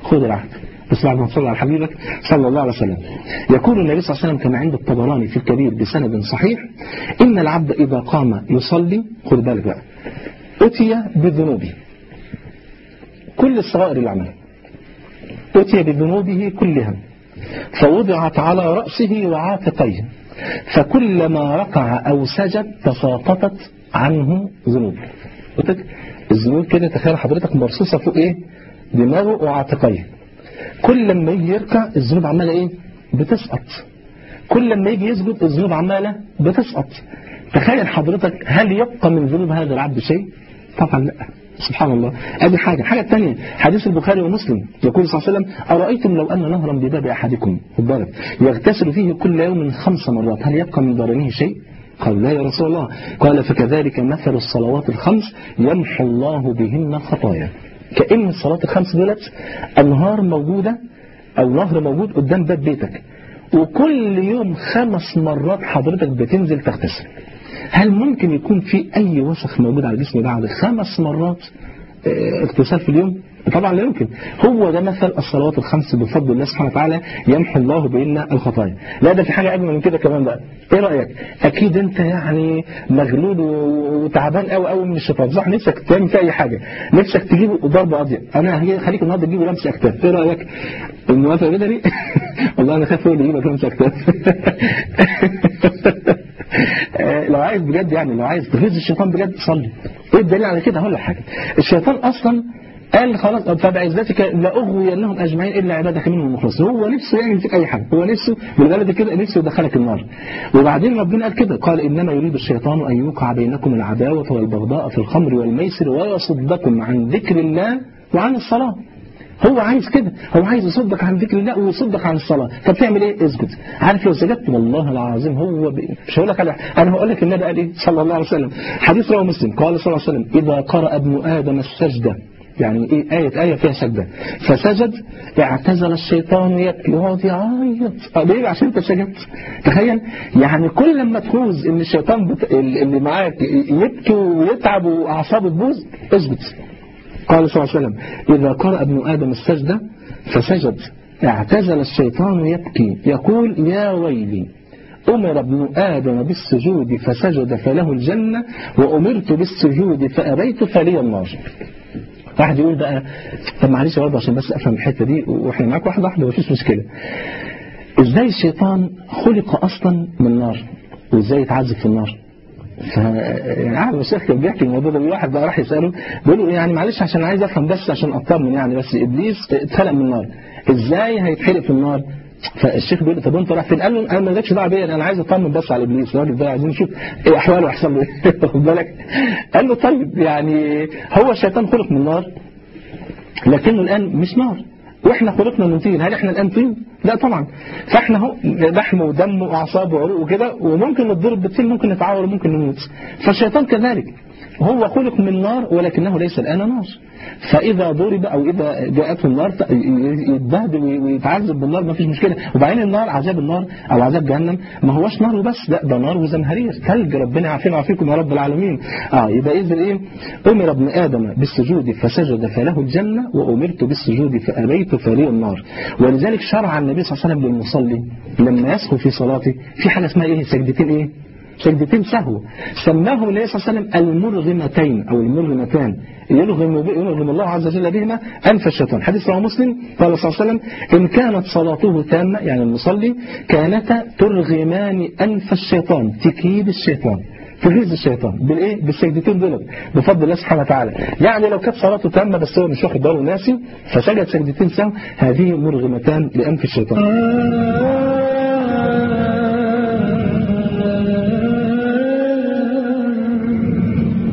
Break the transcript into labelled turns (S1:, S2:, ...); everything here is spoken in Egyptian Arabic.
S1: خذ العهد بس بعد ما تصلي على حبيبك صلى الله عليه وسلم يقول النبي صلى الله عليه وسلم كما عند الطبراني في الكبير بسند صحيح إن العبد إذا قام يصلي خذ بالك بقى أتي بذنوبه كل الصغائر اللي عملها أتي بذنوبه كلها فوضعت على رأسه وعاتقيه فكلما ركع أو سجد تساقطت عنه ذنوب الذنوب كده تخيل حضرتك مرصوصة فوق ايه دماغه وعاتقيه كل لما يجي يركع الذنوب عمالة ايه بتسقط كل لما يجي يسجد الذنوب عمالة بتسقط تخيل حضرتك هل يبقى من ذنوب هذا العبد شيء طبعا لا سبحان الله ادي حاجة الحاجة الثانية حديث البخاري ومسلم يقول صلى الله عليه وسلم أرأيتم لو أن نهرا بباب أحدكم خد بالك يغتسل فيه كل يوم خمس مرات هل يبقى من ضرنه شيء قال لا يا رسول الله قال فكذلك مثل الصلوات الخمس يمحو الله بهن خطايا كأن الصلاة الخمس دولت أنهار موجودة أو نهر موجود قدام باب بيتك وكل يوم خمس مرات حضرتك بتنزل تغتسل هل ممكن يكون في أي وسخ موجود على الجسم بعد خمس مرات اغتسال في اليوم طبعا لا يمكن هو ده مثل الصلوات الخمس بفضل الله سبحانه وتعالى يمحو الله بيننا الخطايا لا ده في حاجة أجمل من كده كمان بقى ايه رأيك اكيد انت يعني مغلول وتعبان قوي قوي من الشيطان صح نفسك تعمل في اي حاجة نفسك تجيب ضربة قاضية انا خليك النهارده تجيب لمس اكتاف ايه رأيك الموافقة كده دي والله انا خايف هو اللي يجيبك لمس اكتاف لو عايز بجد يعني لو عايز تغيظ الشيطان بجد صلي ايه الدليل على كده هقول لك حاجه الشيطان اصلا قال خلاص فبعزتك لأغوينهم أجمعين إلا عبادك منهم المخلصين هو نفسه يعمل فيك أي حاجة هو نفسه بالبلد كده نفسه يدخلك النار وبعدين ربنا قال كده قال إنما يريد الشيطان أن يوقع بينكم العداوة والبغضاء في الخمر والميسر ويصدكم عن ذكر الله وعن الصلاة هو عايز كده هو عايز يصدك عن ذكر الله ويصدك عن الصلاة طب تعمل ايه اسجد عارف لو سجدت والله العظيم هو ب... مش هقول لك على انا هقول لك النبي قال ايه صلى الله عليه وسلم حديث رواه مسلم قال صلى الله عليه وسلم اذا قرأ ابن ادم السجده يعني ايه آية آية فيها سجدة فسجد اعتزل الشيطان يبكي ويقعد يعيط ليه عشان انت سجدت تخيل يعني كل لما تفوز ان الشيطان بت... اللي معاك يبكي ويتعب واعصابه تبوظ اسجد قال صلى الله عليه وسلم إذا قرأ ابن آدم السجدة فسجد اعتزل الشيطان يبكي يقول يا ويلي أمر ابن آدم بالسجود فسجد فله الجنة وأمرت بالسجود فأبيت فلي النار واحد يقول بقى طب معلش برضه عشان بس افهم الحته دي واحنا معاك واحده واحده مفيش مشكله ازاي الشيطان خلق اصلا من نار وازاي يتعذب في النار ف يعني قاعد الشيخ كان بيحكي الموضوع ده واحد بقى راح يساله بيقول له يعني معلش عشان عايز افهم بس عشان اطمن يعني بس ابليس اتخلق من النار ازاي هيتحرق في النار فالشيخ بيقول له طب انت رايح فين قال له انا مالكش دعوه بيا انا عايز اطمن بس على ابليس الراجل ده عايزين نشوف ايه احواله ويحصل له ايه واخد بالك قال له طيب يعني هو الشيطان خلق من النار لكنه الان مش نار واحنا خلقنا من طين هل احنا الان طين لا طبعا فاحنا اهو لحم ودم واعصاب وعروق وكده وممكن نتضرب بالطين ممكن نتعور وممكن نموت فالشيطان كذلك هو خلق من نار ولكنه ليس الآن نار فإذا ضرب أو إذا جاءته النار يتبهدل ويتعذب بالنار ما فيش مشكلة وبعدين النار عذاب النار أو عذاب جهنم ما هوش نار وبس لا ده نار وزمهرير ثلج ربنا يعافينا ويعافيكم يا رب العالمين اه يبقى إذا إيه أمر ابن آدم بالسجود فسجد فله الجنة وأمرت بالسجود فأبيت فلي النار ولذلك شرع النبي صلى الله عليه وسلم للمصلي لما يسهو في صلاته في حاجة اسمها إيه سجدتين إيه سجدتين سهو سماه النبي صلى الله عليه وسلم المرغمتين أو المرغمتان يلغم, يلغم الله عز وجل بهما أنف الشيطان حديث رواه مسلم قال صلى الله عليه وسلم إن كانت صلاته تامة يعني المصلي كانتا ترغمان أنف الشيطان تكيد الشيطان تغيظ الشيطان بالايه بالسجدتين دول بفضل الله سبحانه وتعالى يعني لو كانت صلاته تامه بس هو مش واخد باله ناسي فسجد سجدتين سهو هذه مرغمتان لانف الشيطان